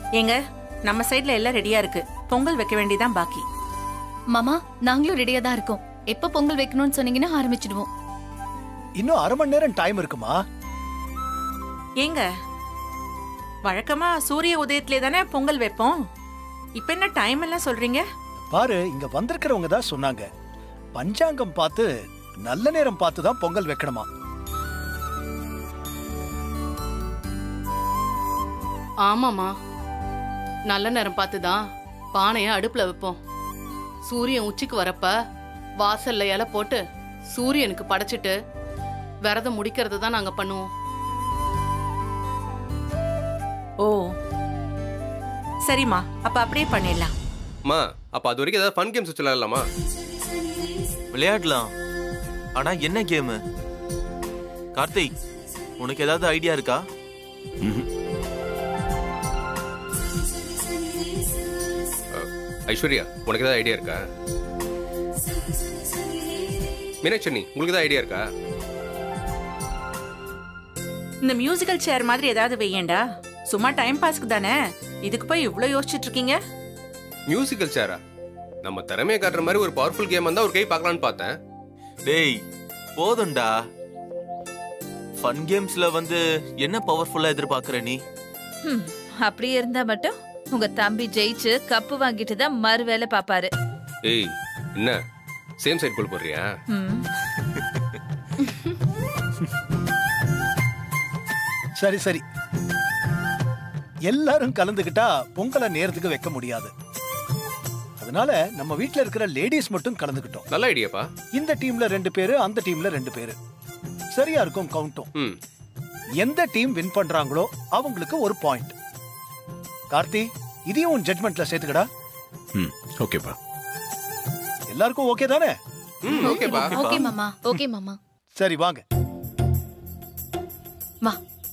ஏங்க நம்ம சைடுல எல்லாம் ரெடியா இருக்கு பொங்கல் வைக்க வேண்டியதான் பாக்கி மாமா நாங்களும் ரெடியா தான் இருக்கோம் எப்ப பொங்கல் வைக்கணும்னு சொன்னீங்கன்னா ஆரம்பிச்சிடுவோம் இன்னும் அரை மணி நேரம் டைம் இருக்குமா ஏங்க வழக்கமா சூரிய உதயத்திலே தானே பொங்கல் வைப்போம் இப்ப என்ன டைம் எல்லாம் சொல்றீங்க பாரு இங்க வந்திருக்கிறவங்க தான் சொன்னாங்க பஞ்சாங்கம் பார்த்து நல்ல நேரம் பார்த்து தான் பொங்கல் வைக்கணுமா ஆமாமா நல்ல நேரம் பார்த்து தான் பானைய அடுப்புல வைப்போம் சூரியன் உச்சிக்கு வரப்ப வாசல்ல இலை போட்டு சூரியனுக்கு படைச்சிட்டு விரதம் முடிக்கிறது தான் நாங்க பண்ணுவோம் ஓ சரிம்மா அப்ப அப்படியே பண்ணிடலாம் அம்மா அப்ப அது வரைக்கும் ஏதாவது ஃபன் கேம்ஸ் வச்சு விளையாடலாமா விளையாடலாம் ஆனா என்ன கேமு கார்த்திக் உனக்கு ஏதாவது ஐடியா இருக்கா ஐஸ்வர்யா உனக்கு ஏதாவது ஐடியா இருக்கா மீனாட்சி உங்களுக்கு ஏதாவது ஐடியா இருக்கா இந்த மியூசிக்கல் சேர் மாதிரி ஏதாவது வெய்யண்டா சும்மா டைம் பாஸ்க்கு தானே இதுக்கு போய் இவ்ளோ யோசிச்சுட்டு இருக்கீங்க மியூசிக்கல் சேரா நம்ம திறமையை காட்டுற மாதிரி ஒரு பவர்ஃபுல் கேம் வந்தா ஒரு கை பார்க்கலான்னு பார்த்தேன் டேய் போதும்டா ஃபன் கேம்ஸ்ல வந்து என்ன பவர்ஃபுல்லா எதிர்பார்க்கற நீ ஹம், அப்படி இருந்தா மட்டும் உங்க தம்பி ஜெயிச்சு கப்பு வாங்கிட்டு தான் மறு வேலை பாப்பாரு ஏய் என்ன சேம் சைட் கோல் போடுறியா ம். சரி சரி எல்லாரும் கலந்துக்கிட்டா பொங்கலை நேரத்துக்கு வைக்க முடியாது அதனால நம்ம வீட்ல இருக்கிற லேடிஸ் மட்டும் கலந்துக்கிட்டோம் நல்ல ஐடியாப்பா இந்த டீம்ல ரெண்டு பேரு அந்த டீம்ல ரெண்டு பேரு சரியா இருக்கும் கவுண்டும் ம் எந்த டீம் வின் பண்றாங்களோ அவங்களுக்கு ஒரு பாயிண்ட் கார்த்தி இதையும் உன் ஜட்மெண்ட்ல சேர்த்துக்கடா ம் ஓகேப்பா எல்லாருக்கும் ஓகே தானே ம் ஓகேப்பா ஓகே மாமா ஓகே மாமா சரி வாங்க வா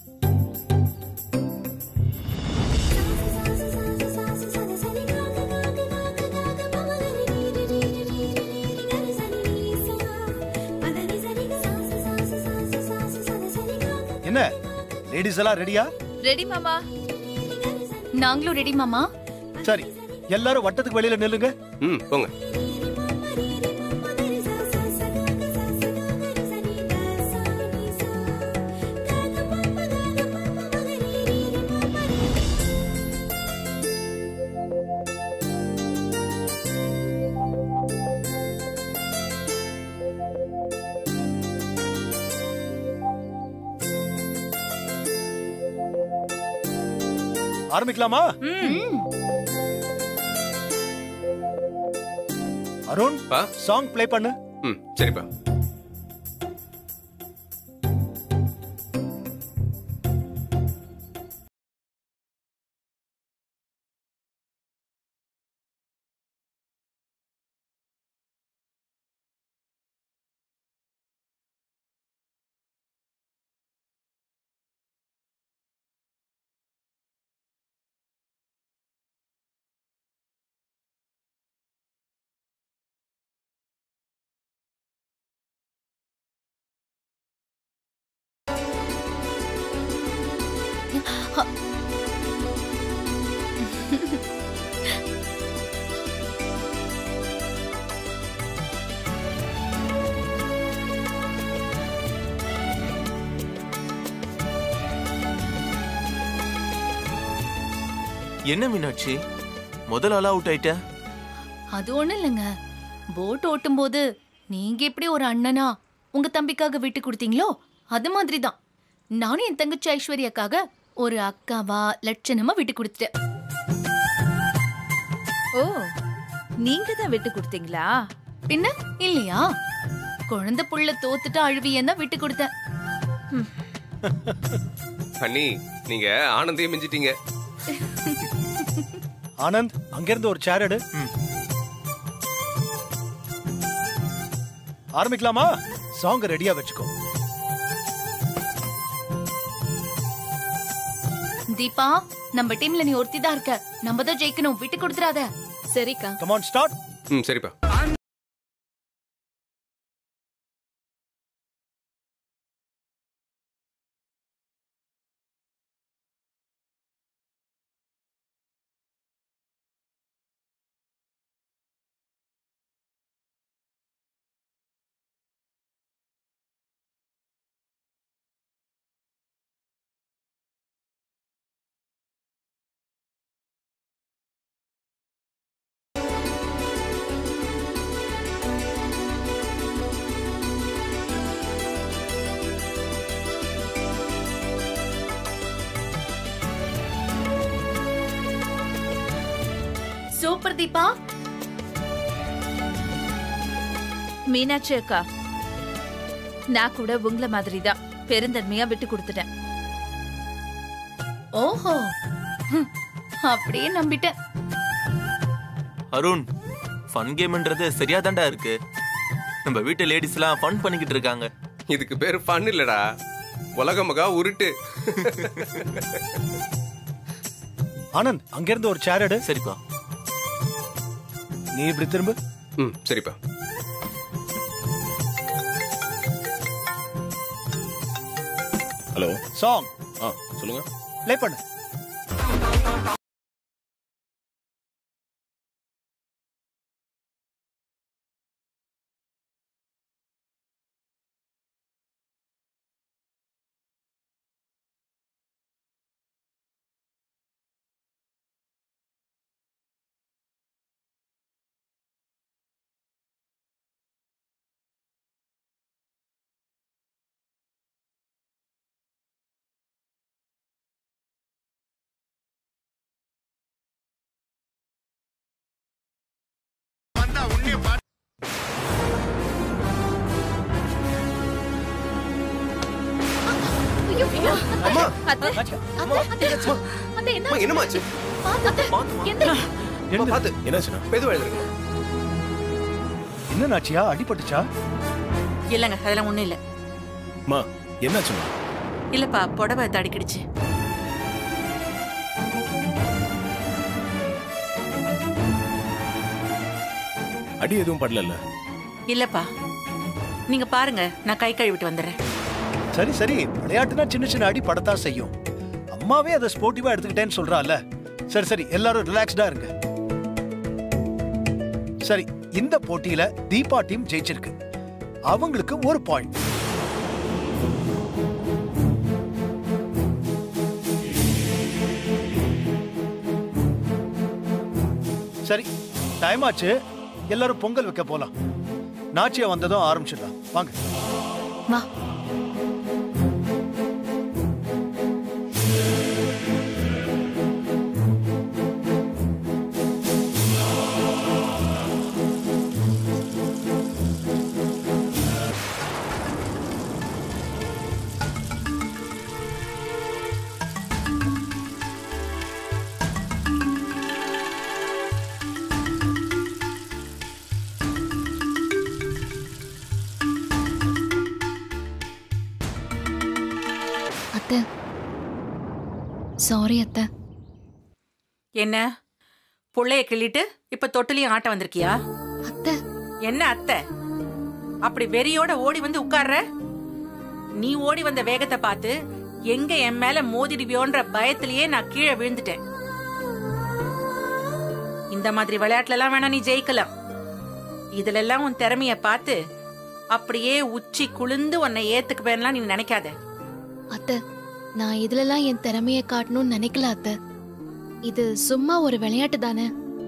என்ன லேடிஸ் எல்லாம் ரெடியா ரெடி மாமா நாங்களும் ரெடி மாமா சரி எல்லாரும் வட்டத்துக்கு வெளியில நில்லுங்க ம் போங்க ஆரம்பிக்கலாமா ம் அருண் பா சாங் ப்ளே பண்ணு ம் சரிப்பா என்ன மீனாட்சி முதல் ஆளா அவுட் ஆயிட்ட அது ஒண்ணும் இல்லைங்க போட் ஓட்டும் போது நீங்க எப்படி ஒரு அண்ணனா உங்க தம்பிக்காக விட்டு கொடுத்தீங்களோ அது மாதிரி தான் நானும் என் தங்கச்சி ஐஸ்வர்யாக்காக ஒரு அக்காவா லட்சணமா விட்டு கொடுத்துட்டேன் ஓ நீங்க தான் விட்டு கொடுத்தீங்களா பின்ன இல்லையா குழந்தை புள்ள தோத்துட்டு அழுவியன்னு தான் விட்டு கொடுத்தேன் அண்ணி நீங்க ஆனந்தையும் மிஞ்சிட்டீங்க ஆனந்த் அங்கிருந்து ஒரு சேர் எடு ஆரம்பிக்கலாமா சாங் ரெடியா வச்சுக்கோ தீபா நம்ம டீம்ல நீ ஒருத்தி தான் இருக்க நம்ம தான் ஜெயிக்கணும் விட்டு கொடுத்துறாத சரிக்கா கமான் ஸ்டார்ட் ம் சரிப்பா சூப்பர் தீபா மீனாட்சி அக்கா நான் கூட உங்கள மாதிரி தான் பெருந்தன்மையா விட்டு கொடுத்துட்டேன் ஓஹோ ஹம், அப்படியே நம்பிட்டேன் அருண் ஃபன் கேம்ன்றது சரியா தாண்டா இருக்கு நம்ம வீட்டு லேடிஸ் எல்லாம் ஃபன் பண்ணிக்கிட்டு இருக்காங்க இதுக்கு பேரு ஃபன் இல்லடா உலகமகா உருட்டு ஆனந்த் அங்கிருந்து ஒரு சேர் எடு சரிப்பா நீ இப்படி திரும்ப ம் சரிப்பா ஹலோ சாங் ஆ சொல்லுங்க ப்ளே பண்ணு அம்மா அத்தை, அம்மா அத்தை என்ன அம்மா என்னமாச்சு அத்தை, என்ன அம்மா பாத்து என்னாச்சுண்ணா மெதுவா எழுதுங்க என்ன நாச்சியா அடிபட்டுச்சா இல்லைங்க அதெல்லாம் ஒண்ணும் இல்ல அம்மா என்னாச்சுண்ணா இல்லப்பா புடவை தடிக்கிடுச்சு அடி எதுவும் படல இல்லப்பா நீங்க பாருங்க நான் கை கழுவிட்டு வந்துடுறேன் சரி சரி விளையாட்டுனா சின்ன சின்ன அடி படத்தான் செய்யும் அம்மாவே அதை ஸ்போர்ட்டிவா எடுத்துக்கிட்டேன்னு சொல்றால சரி சரி எல்லாரும் ரிலாக்ஸ்டா இருங்க சரி இந்த போட்டியில தீபா டீம் ஜெயிச்சிருக்கு அவங்களுக்கு ஒரு பாயிண்ட் சரி டைம் ஆச்சு எல்லாரும் பொங்கல் வைக்க போலாம் நாச்சியா வந்ததும் ஆரம்பிச்சிடலாம் வாங்க வா அத்தை சாரி அத்தை என்ன புள்ளைய கிள்ளிட்டு இப்ப தொட்டிலையும் ஆட்ட வந்திருக்கியா அத்தை என்ன அத்தை அப்படி வெறியோட ஓடி வந்து உட்கார்ற நீ ஓடி வந்த வேகத்தை பார்த்து எங்க என் மேல மோதிடுவியோன்ற பயத்திலேயே நான் கீழே விழுந்துட்டேன் இந்த மாதிரி விளையாட்டுல எல்லாம் வேணா நீ ஜெயிக்கலாம் இதுல எல்லாம் உன் திறமைய பார்த்து அப்படியே உச்சி குளிந்து உன்னை ஏத்துக்குவேன்லாம் நீ நினைக்காத அத்தை நான் இதுலலாம் என் திறமைய காட்டணும்னு நினைக்கல அத்தை இது சும்மா ஒரு விளையாட்டு தானே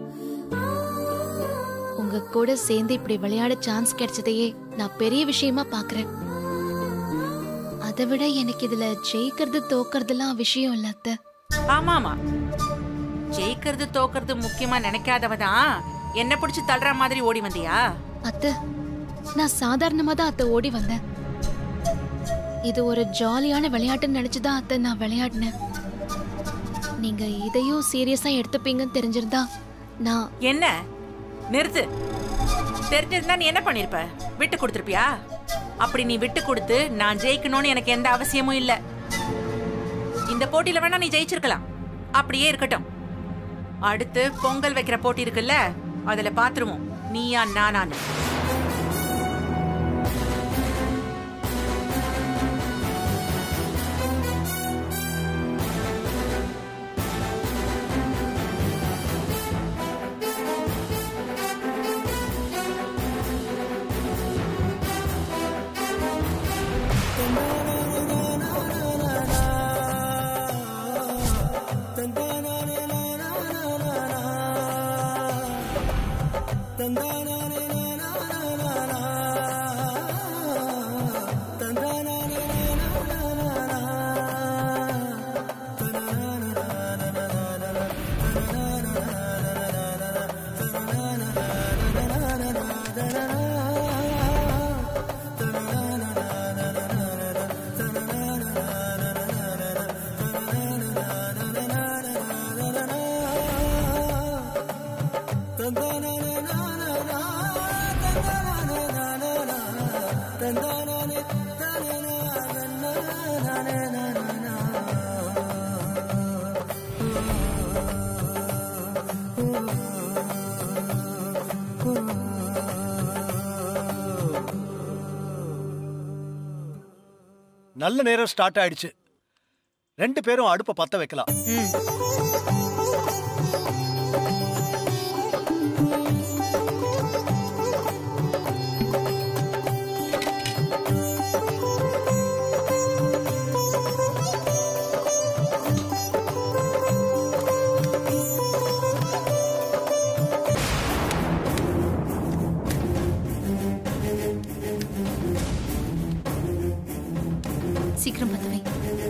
உங்க கூட சேர்ந்து இப்படி விளையாட சான்ஸ் கிடைச்சதையே நான் பெரிய விஷயமா பாக்குறேன் அதை விட எனக்கு இதுல ஜெயிக்கிறது தோக்கறதுலாம் விஷயம் இல்ல அத்தை ஆமாமா ஜெயிக்கிறது தோக்கிறது முக்கியமா நினைக்காதவ தான் என்ன பிடிச்சு தள்ளுற மாதிரி ஓடி வந்தியா அத்தை நான் சாதாரணமா தான் அத்தை ஓடி வந்தேன் இது ஒரு ஜாலியான விளையாட்டுன்னு நினைச்சுதான் அத்தை நான் விளையாடினேன் நீங்க இதையும் சீரியஸா எடுத்துப்பீங்கன்னு தெரிஞ்சிருந்தா நான் என்ன நிறுத்து தெரிஞ்சிருந்தா நீ என்ன பண்ணிருப்ப விட்டு கொடுத்துருப்பியா அப்படி நீ விட்டு கொடுத்து நான் ஜெயிக்கணும்னு எனக்கு எந்த அவசியமும் இல்ல இந்த போட்டியில வேணா நீ ஜெயிச்சிருக்கலாம் அப்படியே இருக்கட்டும் அடுத்து பொங்கல் வைக்கிற போட்டி இருக்குல்ல அதுல பாத்துருவோம் நீயா நானான்னு நல்ல நேரம் ஸ்டார்ட் ஆயிடுச்சு ரெண்டு பேரும் அடுப்பை பத்த வைக்கலாம் ம் சீக்கிரம் பத்த வை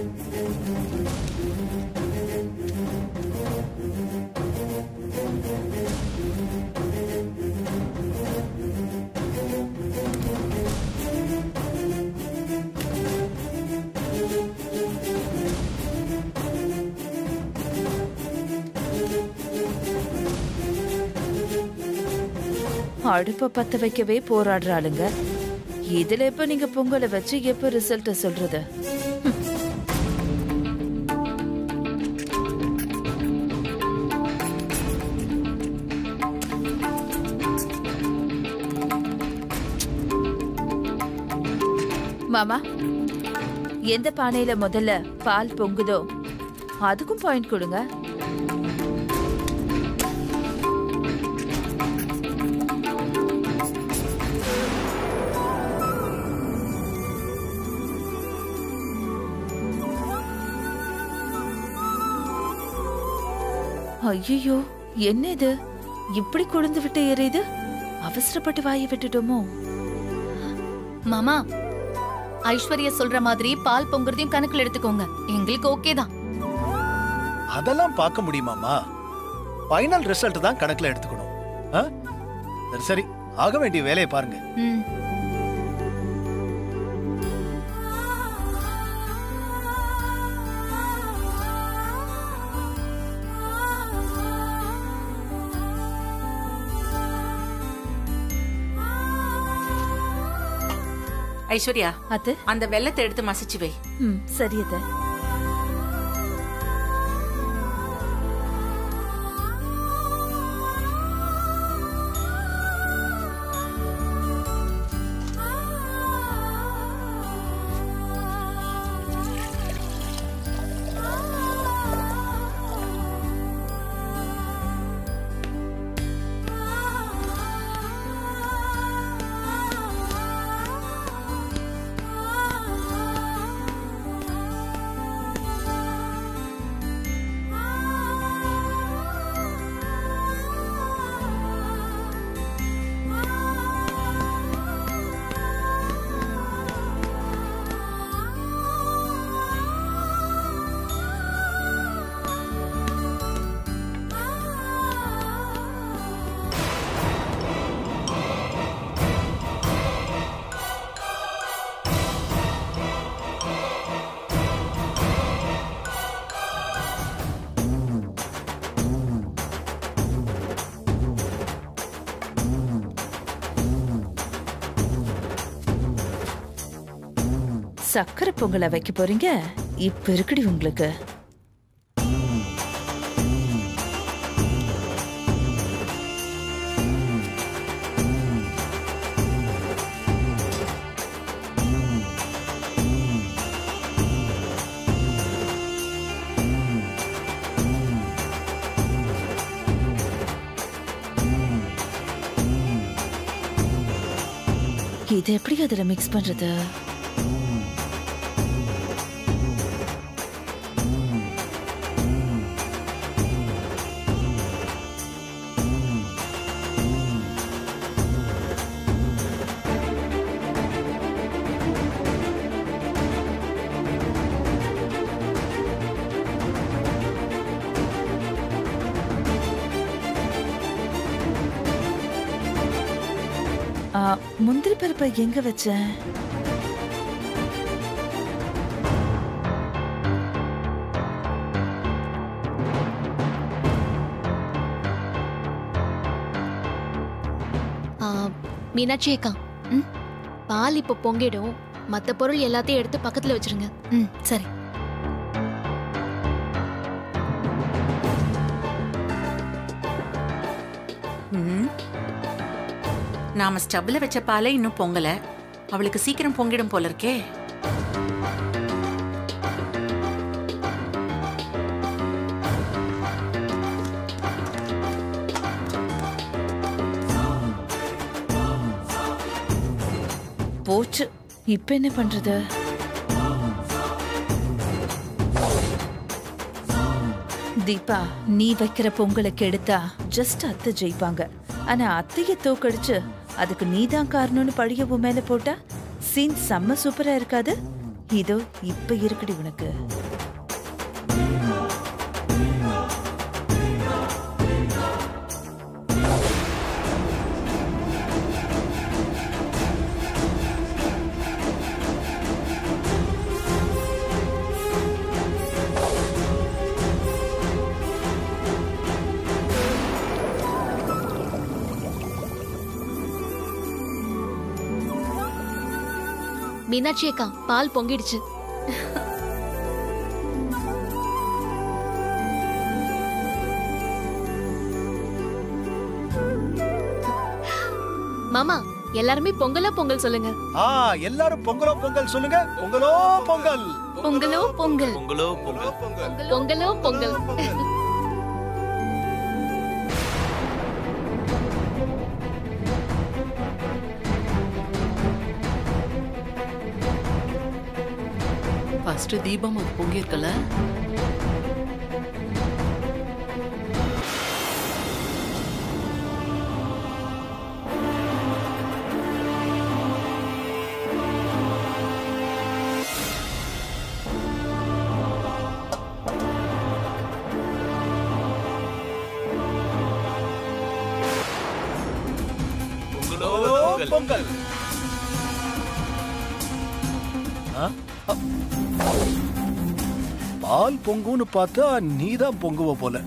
அடுப்ப பத்த வைக்கவே போராடுறாளுங்க இதுல எப்ப நீங்க பொங்கலை வச்சு எப்ப ரிசல்ட் சொல்றது மாமா எந்த பானையில முதல்ல பால் பொங்குதோ அதுக்கும் பாயிண்ட் கொடுங்க ஐயோ என்ன இது இப்படி கொழுந்து விட்டு எரியுது அவசரப்பட்டு வாயை விட்டுட்டோமோ மாமா ஐஸ்வர்யா சொல்ற மாதிரி பால் பொங்குறதையும் கணக்குல எடுத்துக்கோங்க எங்களுக்கு ஓகே தான் அதெல்லாம் பார்க்க முடியுமாமா ஃபைனல் ரிசல்ட் தான் கணக்குல எடுத்துக்கணும் ஆ? சரி சரி ஆக வேண்டிய வேலையை பாருங்க ம் ஐஸ்வர்யா அது அந்த வெள்ளத்தை எடுத்து மசிச்சு வை ம் சரி அத்தை. சக்கரை பொங்கலை வைக்க போறீங்க இப்ப இருக்குடி உங்களுக்கு இது எப்படி அதுல மிக்ஸ் பண்றது ஆ, முந்திரி பருப்பை எங்க வச்சேன் ஆ, மீனாட்சி அக்கா ம் பால் இப்போ பொங்கிடும் மற்ற பொருள் எல்லாத்தையும் எடுத்து பக்கத்துல வச்சிருங்க ம் சரி ம். நாம ஸ்டவ்ல வச்ச பாலே இன்னும் பொங்கல அவளுக்கு சீக்கிரம் பொங்கிடும் போல இருக்கே போச்சு இப்ப என்ன பண்றது தீபா நீ வைக்கிற பொங்கலை கெடுத்தா ஜஸ்ட் அத்தை ஜெயிப்பாங்க ஆனா அத்தைய தோக்கடிச்சு அதுக்கு நீதான் காரணம்னு பழிய உன் மேல போட்டா சீன் செம்ம சூப்பரா இருக்காது இதோ இப்ப இருக்குடி உனக்கு மீனாட்சி அக்கா பால் பொங்கிடுச்சு மாமா எல்லாருமே பொங்கலா பொங்கல் சொல்லுங்க ஆ எல்லாரும் பொங்கலோ பொங்கல் சொல்லுங்க பொங்கலோ பொங்கல் பொங்கலோ பொங்கல் பொங்கலோ பொங்கல் பொங்கலோ பொங்கல் ஃபர்ஸ்ட் தீபம் அது பொங்கியிருக்கல பொங்கலோ பொங்கலோ பொங்கல் பொங்கல் ஆ? அ. பால் பொங்குன்னு பார்த்தா நீதான் பொங்குவ போல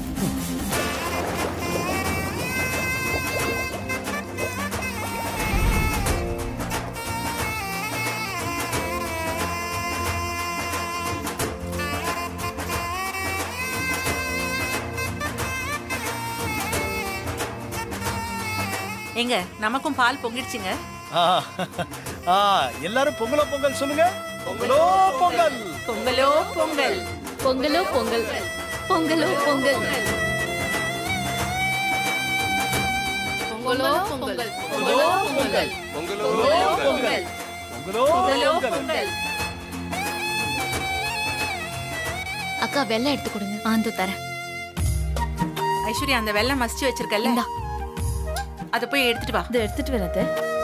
எங்க நமக்கும் பால் பொங்கிடுச்சுங்க ஆ, ஆ, எல்லாரும் பொங்கலோ பொங்கல் சொல்லுங்க பொங்கலோ பொங்கல் பொங்கலோ பொங்கல் பொங்கலோ பொங்கல் பொங்கலோ பொங்கல் பொங்கலோ பொங்கல் பொங்கலோ பொங்கல் பொங்கலோ பொங்கல் பொங்கலோ பொங்கலோ பொங்கல் பொங்கல் அக்கா வெள்ளம் எடுத்து கொடுங்க ஆந்து தரேன் ஐஸ்வர்யா அந்த வெள்ளம் மசிச்சு வச்சிருக்கல்ல இந்தா. அத போய் எடுத்துட்டு வா இதை எடுத்துட்டு வரத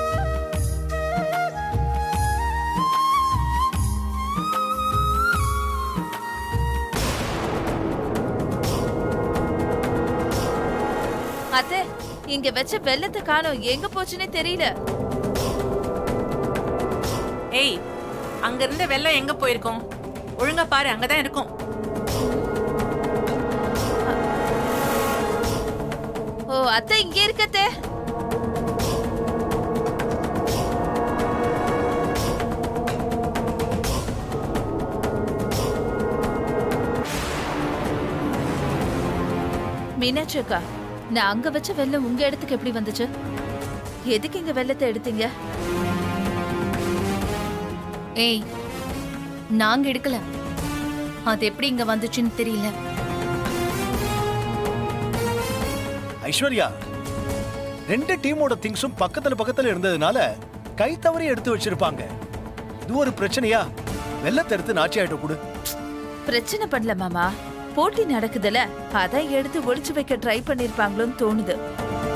அத்தை இங்க வச்ச வெள்ளத்தை காணோம் எங்க போச்சுன்னே தெரியல ஏய் அங்க இருந்த வெள்ளம் எங்க போயிருக்கும் ஒழுங்கா பாரு அங்கதான் இருக்கும் ஓ அத்தை இங்க இருக்கத்தே மீனாட்சி அக்கா நான் அங்க வச்ச வெள்ளம் உங்க இடத்துக்கு எப்படி வந்துச்சு எதுக்கு இங்க வெள்ளத்தை எடுத்தீங்க ஏய் நாங்க எடுக்கல அது எப்படி இங்க வந்துச்சுன்னு தெரியல ஐஸ்வர்யா ரெண்டு டீமோட திங்ஸும் பக்கத்துல பக்கத்துல இருந்ததுனால கை தவறி எடுத்து வச்சிருப்பாங்க இது ஒரு பிரச்சனையா வெள்ளத்தை எடுத்து நாச்சியாயிட்ட கொடு பிரச்சனை பண்ணல மாமா போட்டி நடக்குதுல அதான் எடுத்து ஒளிச்சு வைக்க ட்ரை பண்ணிருப்பாங்களோன்னு தோணுது